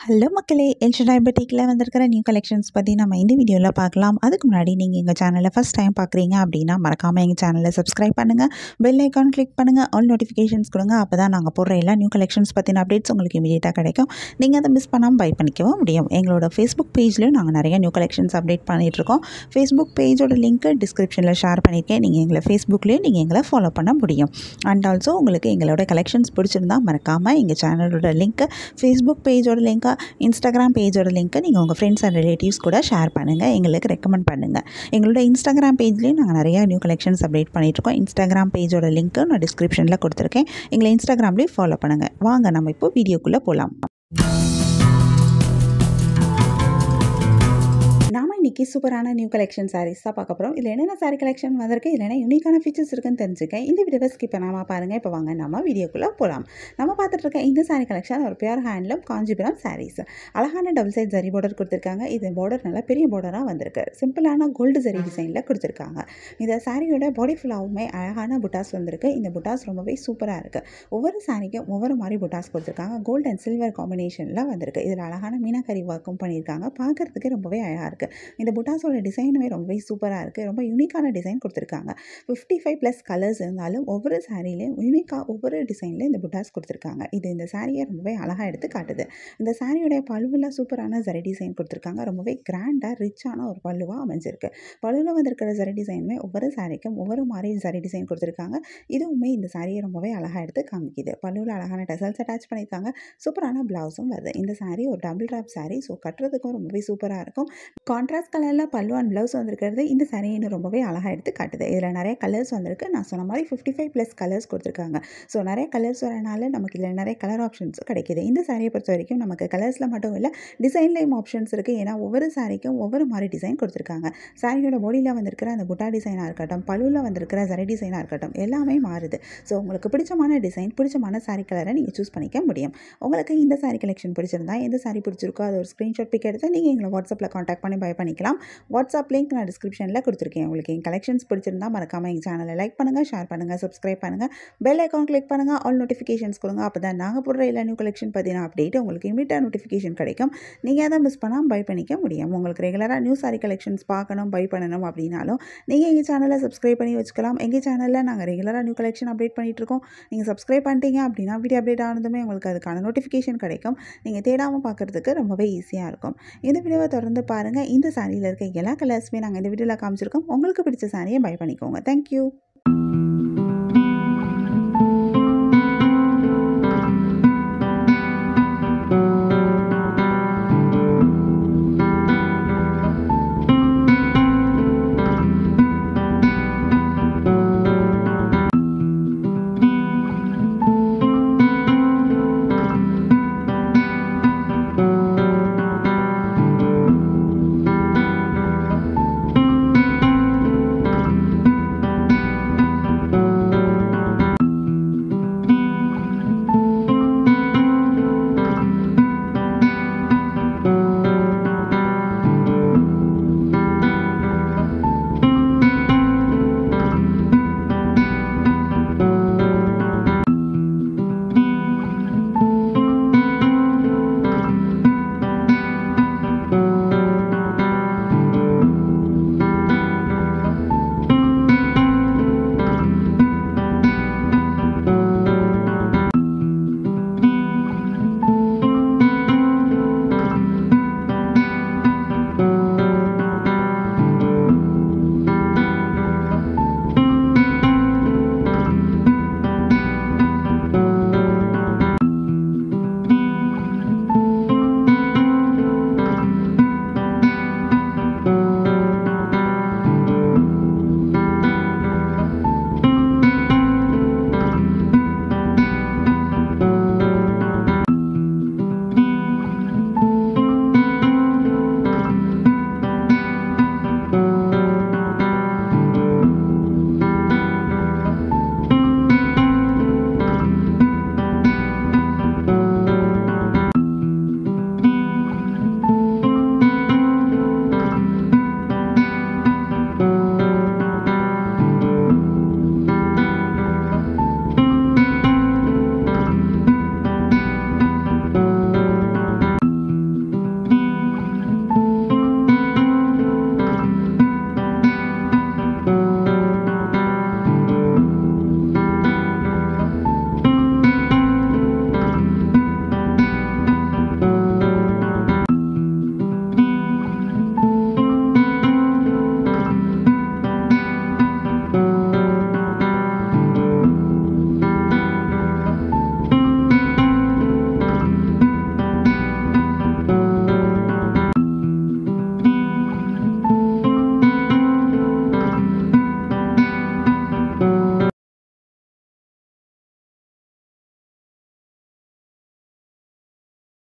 hello மக்களே El Shaddai பட்டிக்கில் வந்திருக்கிற new collections பற்றி நம்ம இந்த வீடியோவில் பார்க்கலாம் அதுக்கு முன்னாடி நீங்கள் எங்கள் சேனலை ஃபஸ்ட் டைம் பார்க்குறீங்க அப்படின்னா மறக்காமல் எங்கள் சேனலை சப்ஸ்கிரைப் பண்ணுங்கள் பெல் ஐக்கான் கிளிக் பண்ணுங்கள் ஆல் நோட்டிஃபிகேஷன்ஸ் கொடுங்க அப்போ தான் நாங்கள் போடுற எல்லா நியூ கலெக்ஷன்ஸ் பற்றின அப்டேட்ஸ் உங்களுக்கு இமீடியட்டாக கிடைக்கும் நீங்கள் அதை மிஸ் பண்ணாமல் பை பண்ணிக்கவும் முடியும் எங்களோட ஃபேஸ்புக் பேஜ்லையும் நாங்கள் நிறைய நியூ கலெக்ஷன்ஸ் அப்டேட் பண்ணிகிட்ருக்கோம் ஃபேஸ்புக் பேஜோட லிங்க்கு டிஸ்கிரிப்ஷனில் ஷேர் பண்ணியிருக்கேன் நீங்கள் எங்களை ஃபேஸ்புக்லேயும் நீங்கள் எங்களை ஃபாலோ பண்ண முடியும் அண்ட் ஆல்சோ உங்களுக்கு எங்களோட கலெக்ஷன்ஸ் பிடிச்சிருந்தா மறக்காமல் எங்கள் சேனலோட லிங்க்கு ஃபேஸ்புக் பேஜோட லிங்க்கை இன்ஸ்டாகிராம் பேஜோட லிங்க்கை நீங்கள் உங்கள் ஃப்ரெண்ட்ஸ் அண்ட் ரிலேட்டிவ்ஸ் கூட ஷேர் பண்ணுங்கள் எங்களுக்கு ரெக்கமெண்ட் பண்ணுங்கள் எங்களோட இன்ஸ்டாகிராம் பேஜ்லேயும் நாங்கள் நிறைய நியூ கலெக்ஷன்ஸ் அப்டேட் பண்ணிகிட்ருக்கோம் இன்ஸ்டாகிராம் பேஜோட லிங்க்கு நான் டிஸ்கிரிப்ஷனில் கொடுத்துருக்கேன் எங்களை இன்ஸ்டாகிராம்லேயும் ஃபாலோ பண்ணுங்கள் வாங்க நம்ம இப்போ வீடியோக்குள்ளே போகலாம் நாம இன்றைக்கி சூப்பரான நியூ கலெக்ஷன் சாரீஸ் தான் பார்க்க போகிறோம் இதில் என்னென்ன சாரீ கலெக்ஷன் வந்திருக்கு இதில் என்ன யூனிக்கான ஃபீச்சர்ஸ் இருக்குன்னு தெரிஞ்சுக்கேன் இந்த வீடியோவை ஸ்கிப் பண்ணாமல் பாருங்கள் இப்போ வாங்க நம்ம வீடியோக்குள்ளே போகலாம் நம்ம பார்த்துட்டு இருக்க இந்த சாரீ கலெக்ஷன் ஒரு பியூர் ஹேண்ட்லூம் காஞ்சிபுரம் சாரீஸ் அழகான டபுள் சைட் ஜரி பார்டர் கொடுத்துருக்காங்க இது பார்டர் நல்லா பெரிய பார்டராக வந்திருக்கு சிம்பிளான கோல்டு ஜரி டிசைனில் கொடுத்துருக்காங்க இந்த சாரியோட பாடி ஃபுல்லாகவுமே அழகான புட்டாஸ் வந்திருக்கு இந்த புட்டாஸ் ரொம்பவே சூப்பராக இருக்குது ஒவ்வொரு சாரிக்கும் ஒவ்வொரு மாதிரி புட்டாஸ் கொடுத்துருக்காங்க கோல்டு அண்ட் சில்வர் காம்பினேஷனில் வந்திருக்கு இதில் அழகான மீனாக்கரி ஒர்க்கும் பண்ணியிருக்காங்க பார்க்குறதுக்கு ரொம்பவே அழகாக இருக்குது இந்த புட்டாஸோட டிசைனுமே ரொம்பவே சூப்பராக இருக்குது ரொம்ப யூனிக்கான டிசைன் கொடுத்துருக்காங்க ஃபிஃப்டி ஃபைவ் ப்ளஸ் கலர்ஸ் இருந்தாலும் ஒவ்வொரு சாரிலையும் யூனிக்காக ஒவ்வொரு டிசைனில் இந்த புட்டாஸ் கொடுத்துருக்காங்க இது இந்த சாரியை ரொம்பவே அழகாக எடுத்து காட்டுது இந்த சாரியோடைய பழுவில் சூப்பரான ஜரி டிசைன் கொடுத்துருக்காங்க ரொம்பவே கிராண்டாக ரிச்சான ஒரு பல்லுவாக அமைஞ்சிருக்கு பழுவில் வந்திருக்கிற ஜரி டிசைனுமே ஒவ்வொரு சாரிக்கும் ஒவ்வொரு மாதிரி ஜரி டிசைன் கொடுத்துருக்காங்க இதுவுமே இந்த சாரியை ரொம்பவே அழகாக எடுத்து காமிக்குது பல்லுவில் அழகான டசல்ஸ் அட்டாச் பண்ணியிருக்காங்க சூப்பரான ப்ளவுஸும் வருது இந்த சாரீ ஒரு டபுள் ட்ராப் சாரீ ஸோ கட்டுறதுக்கும் ரொம்பவே சூப்பராக இருக்கும் கான்ட்ராஸ்ட் கலரில் பல்லு அண்ட் ப்ளவுஸ் வந்திருக்கிறது இந்த சாரீ இன்னும் ரொம்பவே அழகாக எடுத்து காட்டுது இதில் நிறைய கலர்ஸ் வந்திருக்கு நான் சொன்ன மாதிரி ஃபிஃப்டி ஃபைவ் ப்ளஸ் கலர்ஸ் கொடுத்துருக்காங்க ஸோ நிறைய கலர்ஸ் வரனால நமக்கு இதில் நிறைய கலர் ஆப்ஷன்ஸ் கிடைக்கிது இந்த சாரியை பொறுத்த வரைக்கும் நமக்கு கலர்ஸில் மட்டும் இல்லை டிசைன்லேயும் ஆப்ஷன்ஸ் இருக்குது ஏன்னா ஒவ்வொரு சாரிக்கும் ஒவ்வொரு மாதிரி டிசைன் கொடுத்துருக்காங்க சாரியோட பாடியில் வந்திருக்கிற அந்த புட்டா டிசைனாக இருக்கட்டும் பழுவில் வந்திருக்கிற ஜரி டிசைனாக இருக்கட்டும் எல்லாமே மாறுது ஸோ உங்களுக்கு பிடிச்சமான டிசைன் பிடிச்சமான சாரி கலரை நீங்கள் சூஸ் பண்ணிக்க முடியும் உங்களுக்கு இந்த சாரி கலெக்ஷன் பிடிச்சிருந்தா எந்த சாரி பிடிச்சிருக்கோ அது ஒரு ஸ்க்ரீன்ஷாட் பிக் எடுத்து நீங்கள் எங்களை வாட்ஸ்அப்பில் காண்டாக்ட் பண்ணி பை பண்ணிக்கலாம் வாட்ஸ்அப் லிங்க் நான் டிஸ்கிரிப்ஷனில் கொடுத்துருக்கேன் உங்களுக்கு என் கலெக்ஷன்ஸ் பிடிச்சிருந்தா மறக்காமல் எங்கள் சேனலை லைக் பண்ணுங்கள் ஷேர் பண்ணுங்கள் சப்ஸ்கிரைப் பண்ணுங்கள் பெல் ஐக்கான் கிளிக் பண்ணுங்கள் ஆல் நோட்டிஃபிகேஷன்ஸ் கொடுங்க அப்போ தான் நாங்கள் போடுற எல்லா நியூ கலெக்ஷன் பற்றின அப்டேட் உங்களுக்கு இமீடியாக நோட்டிஃபிகேஷன் கிடைக்கும் நீங்கள் அதை மிஸ் பண்ணால் பை பண்ணிக்க முடியும் உங்களுக்கு ரெகுலராக நியூ சாரி கலெக்ஷன்ஸ் பார்க்கணும் பை பண்ணணும் அப்படின்னாலும் நீங்கள் எங்கள் சேனலை சப்ஸ்கிரைப் பண்ணி வச்சுக்கலாம் எங்கள் சேனலில் நாங்கள் ரெகுலராக நியூ கலெக்ஷன் அப்டேட் பண்ணிகிட்ருக்கோம் நீங்கள் சப்ஸ்கிரைப் பண்ணிட்டீங்க அப்படின்னா வீடியோ அப்டேட் ஆனதுமே உங்களுக்கு அதுக்கான நோட்டிஃபிகேஷன் கிடைக்கும் நீங்கள் தேடாமல் பார்க்குறதுக்கு ரொம்பவே ஈஸியாக இருக்கும் இந்த வீடியோவை தொடர்ந்து பாருங்கள் இந்த சாரியில் இருக்க எல்லா கலர்ஸுமே நாங்கள் இந்த வீடியோவில் காமிச்சிருக்கோம் உங்களுக்கு பிடிச்ச சாரியை பை பண்ணிக்கோங்க தேங்க்யூ